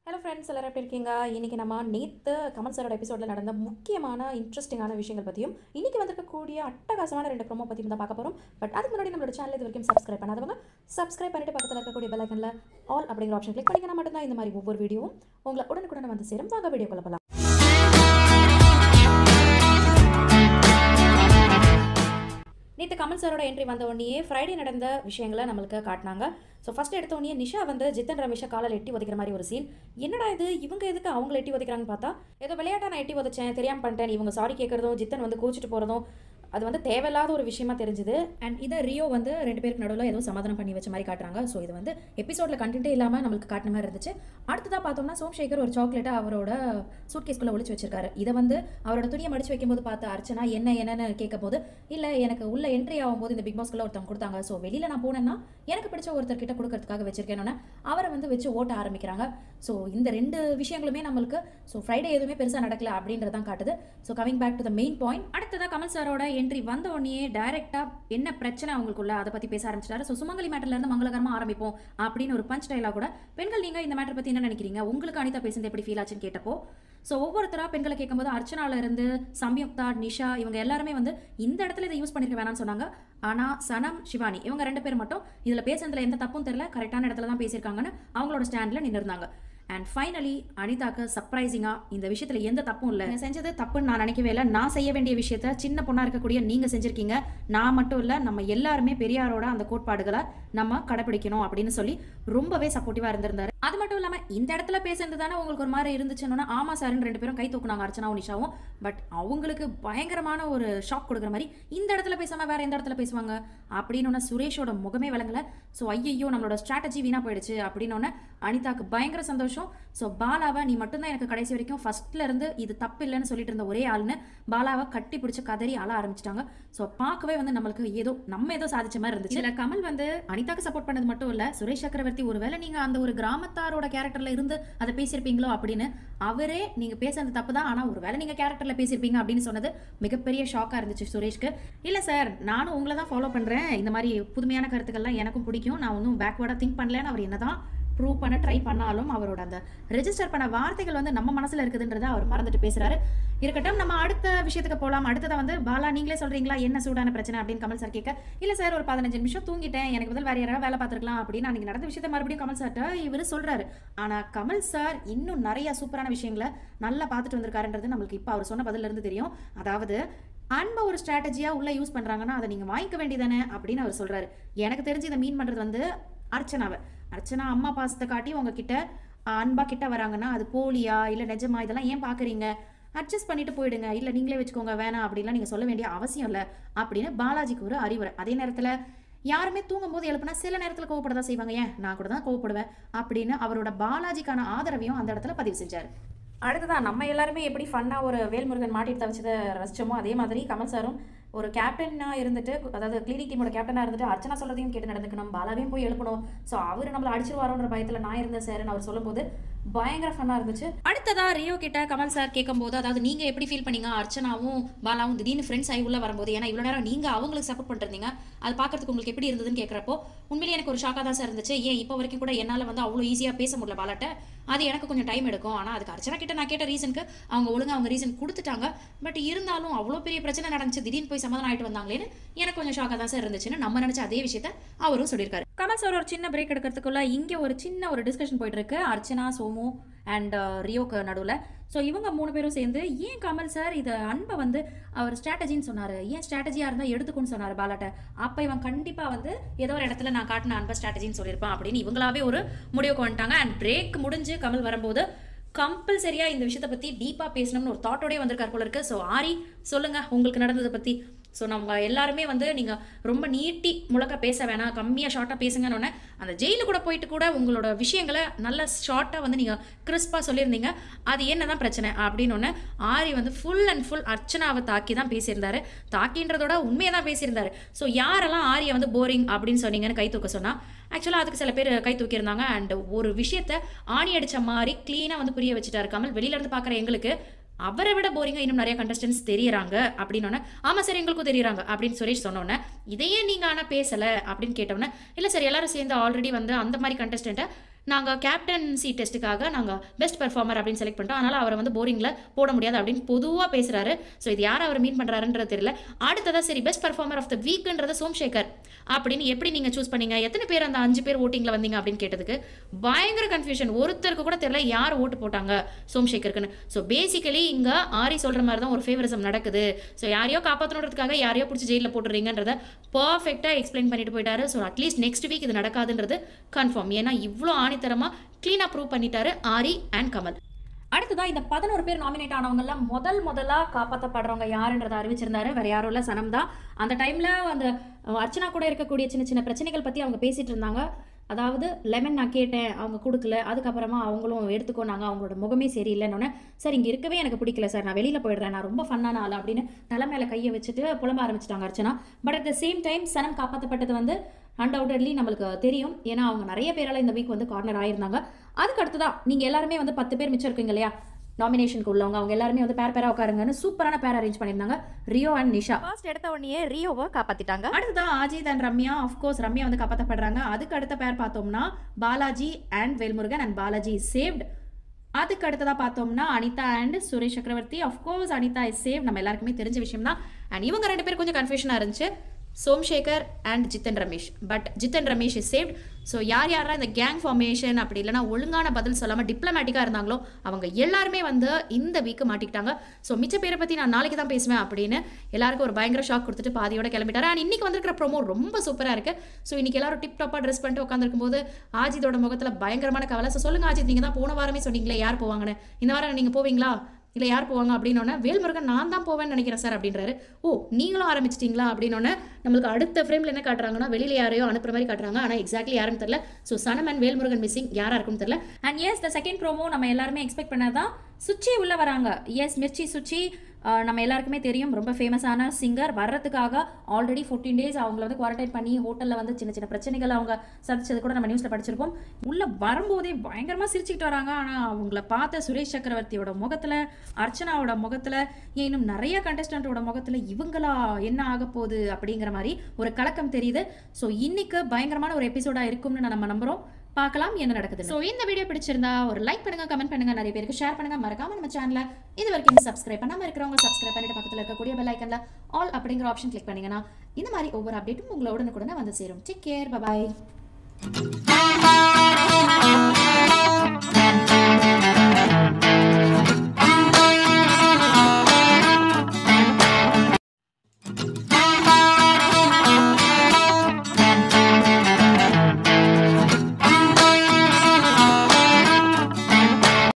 hello friends எல்லாரும் எப்படி இருக்கீங்க இன்றைக்கி நம்ம நேற்று கமல் சாரோட எபிசோடில் நடந்த முக்கியமான இன்ட்ரெஸ்டிங்கான விஷயங்கள் பற்றியும் இன்றைக்கி வந்திருக்கக்கூடிய அட்டகாசமான ரெண்டு ப்ரோமோ பற்றியும் தான் பார்க்க போகிறோம் பட் அதுக்கு முன்னாடி நம்மளோட சேனல் இது வரைக்கும் சப்ஸ்கிரைப் பண்ணாதவங்க சப்ஸ்கிரைப் பண்ணிட்டு பக்கத்தில் இருக்கக்கூடிய பெல் ஐக்கனில் ஆல் அப்படிங்கிற ஆப்ஷன் கிளிக் பண்ணிங்கன்னா மட்டும்தான் இந்த மாதிரி ஒவ்வொரு வீடியோவும் உங்களை உடனுக்குடன் வந்து சேரும் வாங்க வீடியோ போகலாம் நேற்று கமல் சாரோட என்ட்ரி வந்த உடனே ஃப்ரைடே நடந்த விஷயங்களை நம்மளுக்கு காட்டினாங்க ஸோ ஃபஸ்ட் எடுத்த உடனே நிஷா வந்து ஜித்தன் ரமேஷை காலில் எட்டி உதைக்கிற மாதிரி ஒரு சீன் என்னடா இது இவங்க எதுக்கு அவங்கள எட்டி உதைக்கிறாங்கன்னு பார்த்தா ஏதோ விளையாட்டா நான் எட்டி உதைச்சேன் தெரியாமல் பண்ணிட்டேன் இவங்க சாரி கேட்குறதும் ஜித்தன் வந்து கோச்சிட்டு போகிறதும் அது வந்து தேவையில்லாத ஒரு விஷயமா தெரிஞ்சுது அண்ட் இதை ரியோ வந்து ரெண்டு பேருக்கு நடுவில் ஏதோ சமாதானம் பண்ணி வச்ச மாதிரி காட்டுறாங்க ஸோ இது வந்து எபிசோடில் கண்டென்ட்டே இல்லாமல் நம்மளுக்கு காட்டின மாதிரி இருந்துச்சு அடுத்ததாக பார்த்தோம்னா சோம்சேகர் ஒரு சாக்லேட்டை அவரோட சூட்கேஸ்குள்ளே ஒளிச்சு வச்சிருக்காரு இதை வந்து அவரோட துணியை மடிச்சு வைக்கும்போது பார்த்து அர்ச்சனா என்ன என்னன்னு கேட்கும் போது இல்லை எனக்கு உள்ள என்ட்ரி ஆகும்போது இந்த பிக் பாஸ்க்குள்ள ஒருத்தவங்க கொடுத்தாங்க ஸோ வெளியில் நான் போனேன்னா எனக்கு பிடிச்ச ஒருத்தர் கிட்ட கொடுக்கறதுக்காக வச்சிருக்கேன்னு அவரை வந்து வச்சு ஓட்ட ஆரம்பிக்கிறாங்க ஸோ இந்த ரெண்டு விஷயங்களுமே நம்மளுக்கு ஸோ ஃப்ரைடே எதுவுமே பெருசாக நடக்கல அப்படின்றதான் காட்டுது so coming back to the main point அடுத்ததாக கமல் சாரோட என்ட்ரி வந்த உடனே டைரெக்டாக என்ன பிரச்சனை அவங்களுக்குள்ள அதை பற்றி பேச ஆரம்பிச்சிட்டாரு ஸோ சுமங்கலி மேட்டர்லேருந்து மங்களகரமாக ஆரம்பிப்போம் அப்படின்னு ஒரு பஞ்ச் டைலாக் கூட பெண்கள் நீங்கள் இந்த மேட்டர் பற்றி என்ன நினைக்கிறீங்க உங்களுக்கு அனிதா பேசுனது எப்படி ஃபீல் ஆச்சுன்னு கேட்டப்போ ஸோ ஒவ்வொருத்தராக பெண்களை கேட்கும்போது அர்ச்சனால இருந்து சம்யுக்தா நிஷா இவங்க எல்லாருமே வந்து இந்த இடத்துல இதை யூஸ் பண்ணிருக்க வேணாம்னு சொன்னாங்க ஆனால் சனம் சிவானி இவங்க ரெண்டு பேர் மட்டும் இதில் பேசுறதுல எந்த தப்பும் தெரியல கரெக்டான இடத்துல தான் பேசியிருக்காங்கன்னு அவங்களோட ஸ்டாண்டில் நின்று இருந்தாங்க அண்ட் ஃபைனலி அனிதாக்கு சர்ப்ரைசிங்காக இந்த விஷயத்தில் எந்த தப்பும் இல்லை நீங்க செஞ்சது தப்புன்னு நான் நினைக்கவே இல்லை நான் செய்ய வேண்டிய விஷயத்த சின்ன பொண்ணாக இருக்கக்கூடிய நீங்கள் செஞ்சுருக்கீங்க நான் மட்டும் இல்லை நம்ம எல்லாருமே பெரியாரோட அந்த கோட்பாடுகளை நம்ம கடைப்பிடிக்கணும் அப்படின்னு சொல்லி ரொம்பவே சப்போர்ட்டிவாக இருந்திருந்தாரு அது மட்டும் இல்லாமல் இந்த இடத்துல பேசுறது தானே உங்களுக்கு ஒரு மாதிரி இருந்துச்சுன்னா ஆமா சார்னு ரெண்டு பேரும் கை தூக்குனாங்க அர்ச்சனாவும் நிஷாவும் பட் அவங்களுக்கு பயங்கரமான ஒரு ஷாக் கொடுக்குற மாதிரி இந்த இடத்துல பேசாம வேற எந்த இடத்துல பேசுவாங்க அப்படின்னு சுரேஷோட முகமே விளங்கல ஸோ ஐயையோ நம்மளோட ஸ்ட்ராட்டஜி வீணா போயிடுச்சு அப்படின்னு அனிதாக்கு பயங்கர சந்தோஷம் ஸோ பாலாவை நீ மட்டும்தான் எனக்கு கடைசி வரைக்கும் ஃபர்ஸ்ட்ல இருந்து இது தப்பு இல்லைன்னு சொல்லிட்டு இருந்த ஒரே ஆள்னு பாலாவை கட்டி பிடிச்சி கதறி அழ ஆரம்பிச்சிட்டாங்க ஸோ பார்க்கவே வந்து நம்மளுக்கு ஏதோ நம்ம ஏதோ சாதிச்ச மாதிரி இருந்துச்சு இதுல கமல் வந்து அனிதாக்கு சப்போர்ட் பண்ணது மட்டும் இல்ல சுரேஷ் சக்கரவர்த்தி ஒருவேளை நீங்க அந்த ஒரு கிராமத்தாரோட கேரக்டர்ல இருந்து அதை பேசியிருப்பீங்களோ அப்படின்னு அவரே நீங்க பேசுறது தப்பு தான் ஆனா ஒருவேளை நீங்க கேரக்டர்ல பேசியிருப்பீங்க அப்படின்னு சொன்னது மிகப்பெரிய ஷாக்கா இருந்துச்சு சுரேஷ்க்கு இல்ல சார் நானும் உங்களை தான் ஃபாலோ பண்றேன் இந்த மாதிரி புதுமையான கருத்துக்கள்லாம் எனக்கும் பிடிக்கும் நான் ஒன்றும் பேக்வேர்டா திங்க் பண்ணலன்னு அவர் என்னதான் ப்ரூவ் பண்ண ட்ரை பண்ணாலும் அவரோட அந்த ரெஜிஸ்டர் பண்ண வார்த்தைகள் வந்து நம்ம மனசுல இருக்குதுன்றதை அவர் மறந்துட்டு பேசுறாரு இருக்கட்டும் நம்ம அடுத்த விஷயத்துக்கு போகலாம் அடுத்ததை வந்து பாலா நீங்களே சொல்றீங்களா என்ன சூடான பிரச்சனை அப்படின்னு கமல் சார் கேட்க இல்ல சார் ஒரு பதினஞ்சு நிமிஷம் தூங்கிட்டேன் எனக்கு பதில் வேற யாராவது வேலை பார்த்துருக்கலாம் அப்படின்னு அன்னைக்கு நடந்த விஷயத்த மறுபடியும் கமல் சார்ட்ட இவர் சொல்றாரு ஆனா கமல் சார் இன்னும் நிறைய சூப்பரான விஷயங்களை நல்லா பார்த்துட்டு வந்திருக்காருன்றது நம்மளுக்கு இப்போ அவர் சொன்ன பதில இருந்து தெரியும் அதாவது அன்பை ஒரு ஸ்ட்ராட்டஜியா உள்ள யூஸ் பண்றாங்கன்னா அதை நீங்க வாங்கிக்க வேண்டியதானே அப்படின்னு அவர் சொல்றாரு எனக்கு தெரிஞ்சு இதை மீன் பண்றது வந்து அர்ச்சனாவை அர்ச்சனா அம்மா பாசத்தை காட்டி உங்ககிட்ட அன்பா கிட்ட வராங்கன்னா அது போலியா இல்ல நிஜமா இதெல்லாம் ஏன் பாக்குறீங்க அட்ஜஸ்ட் பண்ணிட்டு போயிடுங்க இல்ல நீங்களே வச்சுக்கோங்க வேணாம் அப்படின்லாம் நீங்க சொல்ல வேண்டிய அவசியம் இல்லை அப்படின்னு பாலாஜிக்கு ஒரு அறிவுரை அதே நேரத்துல யாருமே தூங்கும் போது எழுப்புனா சில நேரத்தில் கோவப்பட தான் செய்வாங்க ஏன் நான் கூட தான் கோவப்படுவேன் அப்படின்னு அவரோட பாலாஜிக்கான ஆதரவையும் அந்த இடத்துல பதிவு செஞ்சாரு அடுத்ததான் நம்ம எல்லாருமே எப்படி ஃபன்னாக ஒரு வேல்முருகன் மாட்டிட்டு தவிச்சதை ரசிச்சோமோ அதே மாதிரி கமல் சாரும் ஒரு கேப்டனாக இருந்துட்டு அதாவது கிளினிக் டீமோட கேப்டனாக இருந்துட்டு அர்ச்சனா சொல்றதையும் கேட்டு நடந்துக்கணும் பாலாவையும் போய் எழுப்பணும் ஸோ அவர் நம்மளை அடிச்சிருவாரோன்ற பயத்தில் நான் இருந்தேன் சார்னு அவர் சொல்லும்போது பயங்கர ஃபன்னாக இருந்துச்சு அடுத்ததா ரியோ கிட்ட கமல் சார் கேட்கும்போது அதாவது நீங்க எப்படி ஃபீல் பண்ணீங்க அர்ச்சனாவும் பாலாவும் திடீர்னு ஃப்ரெண்ட்ஸ் ஆகி உள்ள வரும்போது ஏன்னா இவ்வளோ நேரம் நீங்க அவங்களுக்கு சப்போர்ட் பண்ணிருந்தீங்க அது பார்க்கறதுக்கு உங்களுக்கு எப்படி இருந்ததுன்னு கேட்குறப்போ உண்மையிலேயே எனக்கு ஒரு ஷாக்காக தான் சார் இருந்துச்சு ஏன் இப்போ வரைக்கும் கூட என்னால் வந்து அவ்வளோ ஈஸியாக பேச முடியல பாலாட்ட அது எனக்கு கொஞ்சம் டைம் எடுக்கும் ஆனால் அதுக்கு அர்ச்சனா கிட்ட நான் கேட்ட ரீசனுக்கு அவங்க ஒழுங்கா அவங்க ரீசன் கொடுத்துட்டாங்க பட் இருந்தாலும் அவ்வளோ பெரிய பிரச்சனை நடந்துச்சு திடீர்னு போய் சமாதானம் ஆயிட்டு வந்தாங்களேன்னு எனக்கு கொஞ்சம் ஷாக்காக தான் சார் இருந்துச்சுன்னு நம்ம நினைச்ச அதே விஷயத்த அவரும் சொல்லியிருக்காரு கமல் சார் ஒரு சின்ன பிரேக் எடுக்கிறதுக்குள்ள இங்கே ஒரு சின்ன ஒரு டிஸ்கஷன் போயிட்டு இருக்கு அர்ச்சனா சோமு அண்ட் ரியோக்கு நடுவில் ஸோ இவங்க மூணு பேரும் சேர்ந்து ஏன் கமல் சார் இதை அன்பை வந்து அவர் ஸ்ட்ராட்டஜின்னு சொன்னார் ஏன் ஸ்ட்ராட்டஜியாக இருந்தால் எடுத்துக்குன்னு சொன்னார் பாலாட்ட அப்போ இவன் கண்டிப்பாக வந்து ஏதோ ஒரு இடத்துல நான் காட்டின அன்பை ஸ்ட்ராட்டஜின்னு சொல்லியிருப்பான் அப்படின்னு இவங்களாவே ஒரு முடிவுக்கு வந்துட்டாங்க அண்ட் பிரேக் முடிஞ்சு கமல் வரும்போது கம்பல்சரியாக இந்த விஷயத்தை பற்றி டீப்பாக பேசணும்னு ஒரு தாட்டோடய வந்திருக்கார் போல இருக்கு ஸோ ஆரி சொல்லுங்கள் உங்களுக்கு நடந்ததை பற்றி ஸோ நம்ம எல்லாருமே வந்து நீங்கள் ரொம்ப நீட்டி முழக்க பேச வேணாம் கம்மியாக ஷார்ட்டாக பேசுங்கன்னு அந்த ஜெயிலு கூட போயிட்டு கூட உங்களோட விஷயங்களை நல்ல ஷார்ட்டாக வந்து நீங்கள் கிறிஸ்பாக சொல்லியிருந்தீங்க அது என்ன தான் பிரச்சனை அப்படின்னு ஒன்று ஆரி வந்து ஃபுல் அண்ட் ஃபுல் அர்ச்சனாவை தாக்கி தான் பேசியிருந்தாரு தாக்கின்றதோட உண்மையை தான் பேசியிருந்தாரு ஸோ யாரெல்லாம் ஆரியை வந்து போரிங் அப்படின்னு சொன்னீங்கன்னு கை தூக்க சொன்னால் ஆக்சுவலாக அதுக்கு சில பேர் கை தூக்கியிருந்தாங்க அண்ட் ஒரு விஷயத்த ஆணி அடித்த மாதிரி க்ளீனாக வந்து புரிய வச்சுட்டாரு கமல் வெளியிலேருந்து பார்க்குற எங்களுக்கு அவரை விட போரிங்க இன்னும் நிறைய கண்டஸ்டன்ஸ் தெரியறாங்க அப்படின்னு ஆமா சார் எங்களுக்கும் தெரியறாங்க அப்படின்னு சுரேஷ் சொன்னோன்னே இதையே நீங்க ஆனா பேசல அப்படின்னு கேட்டோன்னே இல்ல சார் எல்லாரும் சேர்ந்து ஆல்ரெடி வந்து அந்த மாதிரி கண்டஸ்டண்ட்டை நாங்கள் கேப்டன்சி டெஸ்ட்டுக்காக நாங்கள் பெஸ்ட் பெர்ஃபார்மர் அப்படின்னு செலக்ட் பண்ணிட்டோம் அதனால் அவரை வந்து போரிங்கில் போட முடியாது அப்படின்னு பொதுவாக பேசுகிறாரு ஸோ இது யார் அவர் மீன் பண்ணுறாருன்றது தெரியல அடுத்ததாக சரி பெஸ்ட் பெர்ஃபார்மர் ஆஃப் த வீக்ன்றது சோம்சேகர் அப்படின்னு எப்படி நீங்கள் சூஸ் பண்ணீங்க எத்தனை பேர் அந்த அஞ்சு பேர் ஓட்டிங்கில் வந்தீங்க அப்படின்னு கேட்டதுக்கு பயங்கர கன்ஃபியூஷன் ஒருத்தருக்கு கூட தெரியல யார் ஓட்டு போட்டாங்க சோம்சேகருக்குன்னு ஸோ பேசிக்கலி இங்கே ஆரி சொல்கிற மாதிரி தான் ஒரு ஃபேவரிசம் நடக்குது ஸோ யாரையோ காப்பாற்றணுன்றதுக்காக யாரையோ பிடிச்சி ஜெயிலில் போட்டுறீங்கன்றத பர்ஃபெக்டாக எக்ஸ்பிளைன் பண்ணிட்டு போயிட்டாரு ஸோ அட்லீஸ்ட் நெக்ஸ்ட் வீக் இது நடக்காதுன்றது கன்ஃபார்ம் ஏன்னா இவ்வளோ ஆணித்தரமாக க்ளீனாக ப்ரூவ் பண்ணிட்டாரு ஆரி அண்ட் கமல் அடுத்ததா இந்த பதினோரு பேர் நாமினேட் ஆனவங்கல முதல் முதலா காப்பாற்றப்படுறவங்க யாருன்றதை அறிவிச்சிருந்தாரு வேற யாரும் இல்ல சனம் தான் அந்த டைம்ல அந்த அஹ், அர்ச்சனா கூட இருக்கக்கூடிய சின்ன சின்ன பிரச்சனைகள் பத்தி அவங்க பேசிட்டு இருந்தாங்க அதாவது லெமன் நான் கேட்டேன் அவங்க கொடுக்கல அதுக்கப்புறமா அவங்களும் எடுத்துக்கோனாங்க அவங்களோட முகமே சரியில்லைன்னு சார் இங்கே இருக்கவே எனக்கு பிடிக்கல சார் நான் வெளியில் போயிடுறேன் நான் ரொம்ப ஃபன்னான ஆள் அப்படின்னு தலை மேலே கையை வச்சுட்டு புலம்ப ஆரம்பிச்சிட்டாங்க Archana but at the same time Sanam காப்பாற்றப்பட்டது வந்து அன்டவுட்லி நம்மளுக்கு தெரியும் ஏன்னா அவங்க நிறைய பேரால இந்த வீக் வந்து கார்னர் ஆயிருந்தாங்க அதுக்கு அடுத்ததான் நீங்கள் எல்லாருமே வந்து பத்து பேர் மிச்சம் இருக்கீங்க இல்லையா நாமினேஷனுக்கு உள்ளவங்க அவங்க எல்லாருமே வந்து பேர் பேரா உட்காருங்கன்னு சூப்பரான பேர் அரேஞ்ச் பண்ணியிருந்தாங்க ரியோ அண்ட் நிஷா ஃபர்ஸ்ட் எடுத்த உடனே ரியோவை காப்பாத்திட்டாங்க அடுத்ததான் அஜித் அண்ட் ரம்யா அஃப்கோர்ஸ் ரம்யா வந்து காப்பாற்றப்படுறாங்க அதுக்கு அடுத்த பேர் பார்த்தோம்னா Balaji and Velmurugan and Balaji saved அதுக்கு அடுத்ததாக பார்த்தோம்னா அனிதா அண்ட் சுரேஷ் சக்கரவர்த்தி அஃப்கோர்ஸ் அனிதா இஸ் சேவ் நம்ம எல்லாருக்குமே தெரிஞ்ச விஷயம் தான் அண்ட் இவங்க ரெண்டு பேர் கொஞ்சம் கன்ஃபியூஷனாக இருந்துச்சு Somshekar and Jithan Ramesh but Jithan Ramesh is saved so யார் யாரெல்லாம் இந்த கேங் ஃபார்மேஷன் அப்படி இல்லைனா ஒழுங்கான பதில் சொல்லாமல் டிப்ளமேட்டிக்காக இருந்தாங்களோ அவங்க எல்லாருமே வந்து இந்த வீக்கு மாட்டிக்கிட்டாங்க ஸோ மிச்ச பேரை பற்றி நான் நாளைக்கு தான் பேசுவேன் அப்படின்னு எல்லாருக்கும் ஒரு பயங்கர ஷாக் கொடுத்துட்டு பாதியோட கிளம்பிட்டாரு அண்ட் இன்னைக்கு வந்திருக்கிற ப்ரோமோ ரொம்ப சூப்பராக இருக்கு ஸோ இன்னைக்கு எல்லாரும் டிப் டாப்பாக ட்ரெஸ் பண்ணிட்டு உட்காந்துருக்கும் போது ஆஜித்தோட முகத்தில் பயங்கரமான கவலை ஸோ சொல்லுங்க ஆஜித் நீங்கள் தான் போன வாரமே சொன்னீங்களே யார் போவாங்கன்னு இந்த வாரம் நீங்கள் போவீங்களா இல்லை யார் போவாங்க அப்படின்னோடனே வேல்முருகன் நான் தான் போவேன்னு நினைக்கிறேன் சார் அப்படின்றாரு ஓ நீங்களும் ஆரம்பிச்சிட்டிங்களா அப்படின்னோடனே நம்மளுக்கு அடுத்த ஃப்ரேமில் என்ன காட்டுறாங்கன்னா வெளியில் யாரையோ அனுப்புற மாதிரி காட்டுறாங்க ஆனால் எக்ஸாக்ட்லி யாருன்னு தெரியல so Sanam and Velmurugan missing யாராக இருக்கும்னு தெரியல and yes the second promo நம்ம எல்லாருமே எக்ஸ்பெக்ட் பண்ணதான் சுச்சி உள்ள வராங்க எஸ் மிர்ச்சி சுச்சி அஹ், நம்ம எல்லாருக்குமே தெரியும் ரொம்ப ஃபேமஸான சிங்கர் வர்றதுக்காக ஆல்ரெடி ஃபோர்டீன் டேஸ் அவங்கள வந்து குவாரண்டைன் பண்ணி ஹோட்டலில் வந்து சின்ன சின்ன பிரச்சனைகள் அவங்க சந்திச்சது கூட நம்ம நியூஸில் படிச்சிருப்போம் உள்ள வரும்போதே பயங்கரமாக சிரிச்சுக்கிட்டு வராங்க ஆனால் அவங்கள பார்த்த சுரேஷ் சக்கரவர்த்தியோட முகத்தில் அர்ச்சனாவோட முகத்தில் ஏன் இன்னும் நிறைய கண்டஸ்டன்ட்டோட முகத்தில் இவங்களா என்ன ஆக போகுது அப்படிங்கிற மாதிரி ஒரு கலக்கம் தெரியுது ஸோ இன்னைக்கு பயங்கரமான ஒரு எபிசோடாக இருக்கும்னு நம்ம நம்புகிறோம் பார்க்கலாம் என்ன நடக்குது ஸோ இந்த வீடியோ பிடிச்சிருந்தா ஒரு லைக் பண்ணுங்க கமெண்ட் பண்ணுங்க நிறைய பேருக்கு ஷேர் பண்ணுங்க மறக்காம நம்ம சேனலை இது வரைக்கும் சப்ஸ்கிரைப் பண்ணாம இருக்கிறவங்க சப்ஸ்கிரைப் பண்ணிட்டு பக்கத்தில் இருக்கக்கூடிய பெல் ஐக்கன்ல ஆல் அப்படிங்கிற ஆப்ஷன் கிளிக் பண்ணீங்கன்னா இந்த மாதிரி ஒவ்வொரு அப்டேட்டும் உங்களோட உடனுக்குடனே வந்து சேரும் டேக் கேர் பபாய்